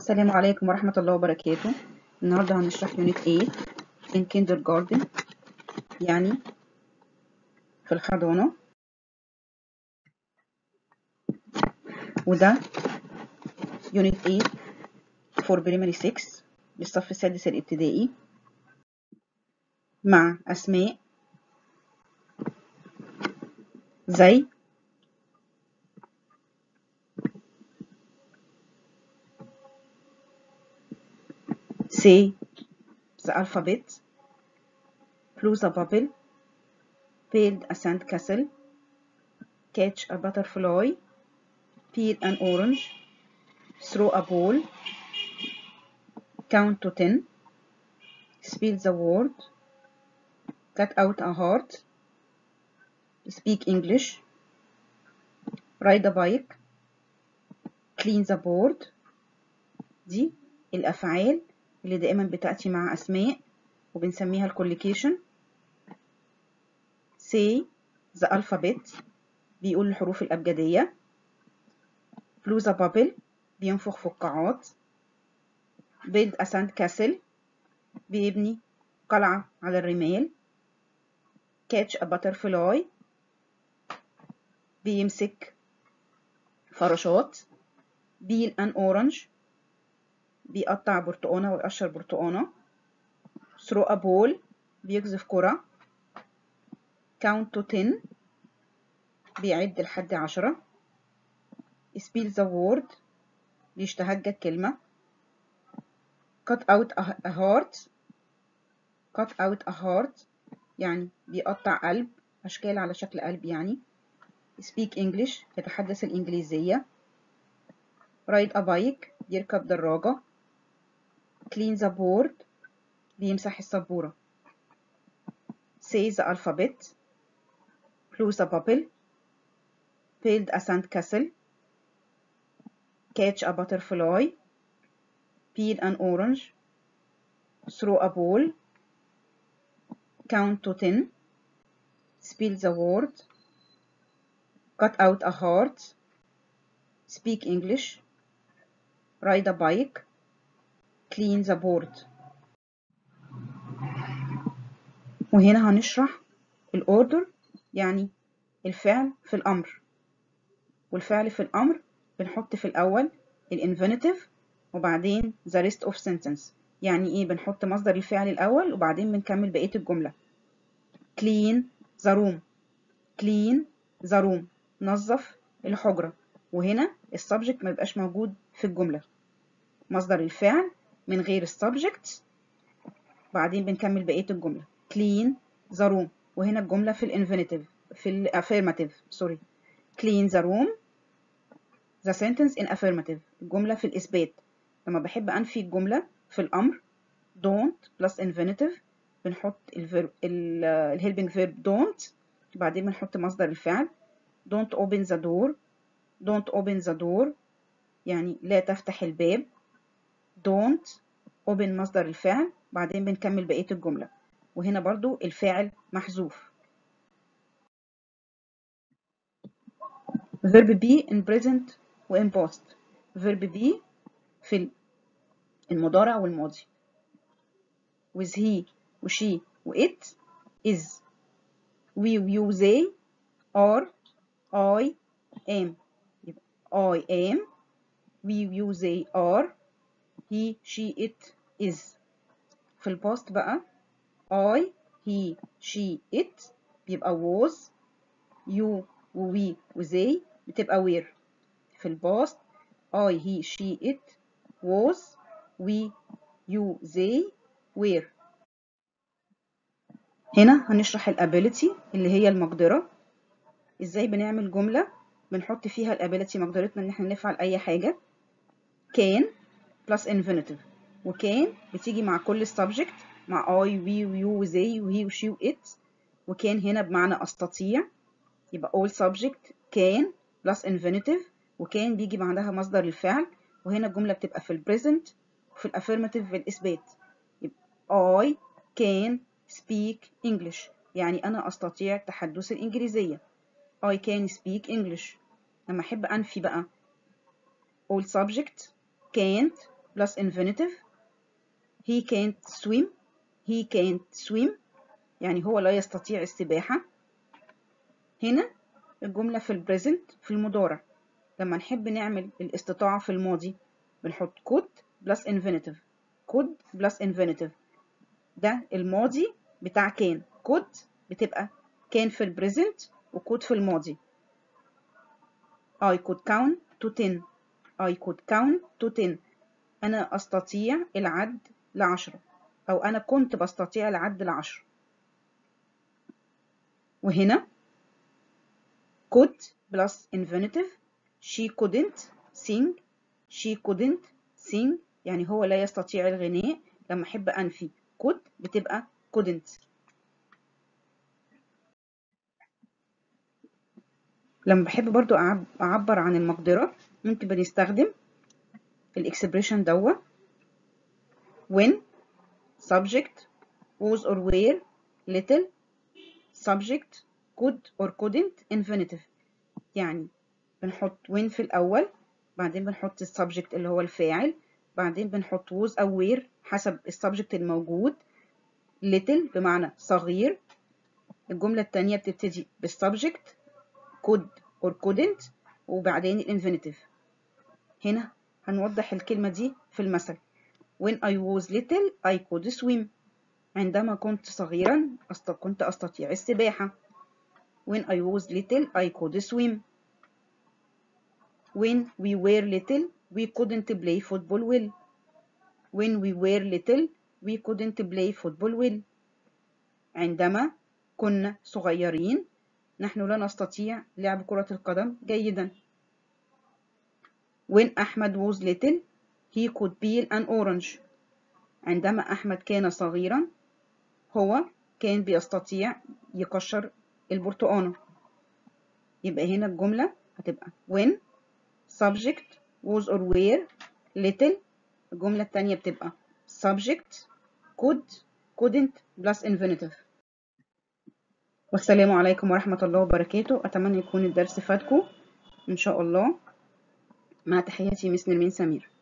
السلام عليكم ورحمة الله وبركاته النهاردة هنشرح يونت 8 in kindergarten يعني في الحضانة وده يونت 8 for primary 6 للصف السادس الابتدائي مع أسماء زي say the alphabet, close a bubble, build a sandcastle, catch a butterfly, peel an orange, throw a ball, count to ten, spell the word, cut out a heart, speak English, ride a bike, clean the board دي الأفعال اللي دائما بتأتي مع أسماء وبنسميها الكوليكيشن say the alphabet بيقول الحروف الأبجدية blow the bubble بينفخ فقاعات build a sand castle بيبني قلعة على الرمال catch a butterfly بيمسك فراشات peel an orange بيقطع برتقانة ويقشر برتقانة throw a ball بيقذف كرة count to ten بيعد لحد عشرة spell the word بيشتهجد كلمة cut out a heart cut out a heart يعني بيقطع قلب أشكال على شكل قلب يعني speak English يتحدث الإنجليزية ride a bike يركب دراجة clean the board بيمسح السبورة say the alphabet close a bubble build a sandcastle catch a butterfly peel an orange throw a ball count to ten spell the word cut out a heart speak English ride a bike clean the board وهنا هنشرح الأوردر يعني الفعل في الأمر والفعل في الأمر بنحط في الأول الانفينيتيف وبعدين the rest of sentence يعني إيه بنحط مصدر الفعل الأول وبعدين بنكمل بقية الجملة clean the room clean the room نظف الحجرة وهنا السبجكت ما يبقاش موجود في الجملة مصدر الفعل من غير السبجكت بعدين بنكمل بقية الجملة clean the room وهنا الجملة في الانفينيتيف في الافيرماتيف سوري clean the room the sentence in affirmative الجملة في الإثبات لما بحب أنفي الجملة في الأمر don't plus infinitive بنحط الفيرب الهيلبينج فيرب don't بعدين بنحط مصدر الفعل don't open the door don't open the door يعني لا تفتح الباب don't open مصدر الفعل بعدين بنكمل بقية الجملة وهنا برضو الفاعل محذوف verb be in present و in past verb be في المضارع والماضي with he و she و it is we you they are I am I am we you they are he she it is في الباست بقى I he she it بيبقى was you و we و they بتبقى were في الباست I he she it was we you they were هنا هنشرح الابيليتي اللي هي المقدرة ازاي بنعمل جملة بنحط فيها الابيليتي مقدرتنا ان احنا نفعل اي حاجة can plus infinitive وكان بتيجي مع كل subject مع I we you they وهي وشي وإت وكان هنا بمعنى أستطيع يبقى all subject can plus infinitive وكان بيجي بعدها مصدر الفعل وهنا الجملة بتبقى في البريزنت وفي الأفيرماتيف في الإثبات يبقى I can speak English يعني أنا أستطيع تحدث الإنجليزية I can speak English لما أحب أنفي بقى all subject can't plus infinitive he can't swim he can't swim يعني هو لا يستطيع السباحة هنا الجملة في البريزنت في المضارع لما نحب نعمل الاستطاعة في الماضي بنحط could plus infinitive could plus infinitive ده الماضي بتاع كان could بتبقى كان في البريزنت وكود في الماضي I could count to ten I could count to ten أنا أستطيع العد لعشرة أو أنا كنت بستطيع العد لعشرة وهنا could plus infinitive she couldn't sing she couldn't sing يعني هو لا يستطيع الغناء لما أحب أنفي could بتبقى couldn't لما بحب برضو أعبر عن المقدرة ممكن بنستخدم الإكسبريشن دوا when subject was or were little subject could or couldn't infinitive يعني بنحط when في الأول بعدين بنحط السبجكت اللي هو الفاعل بعدين بنحط was أو were حسب السبجكت الموجود little بمعنى صغير الجملة التانية بتبتدي بالسبجكت could or couldn't وبعدين الانفينيتيف هنا هنوضح الكلمة دي في المثل when I was little I could swim عندما كنت صغيرا أست... كنت أستطيع السباحة when I was little I could swim when we were little we couldn't play football well when we were little we couldn't play football well عندما كنا صغيرين نحن لا نستطيع لعب كرة القدم جيدا. When أحمد was little, he could peel an orange. عندما أحمد كان صغيرا هو كان بيستطيع يقشر البرتقانة. يبقى هنا الجملة هتبقى when subject was or were little الجملة التانية بتبقى subject could couldn't plus infinitive والسلام عليكم ورحمة الله وبركاته أتمنى يكون الدرس فاتكم إن شاء الله مع تحياتي مس نرمين سمير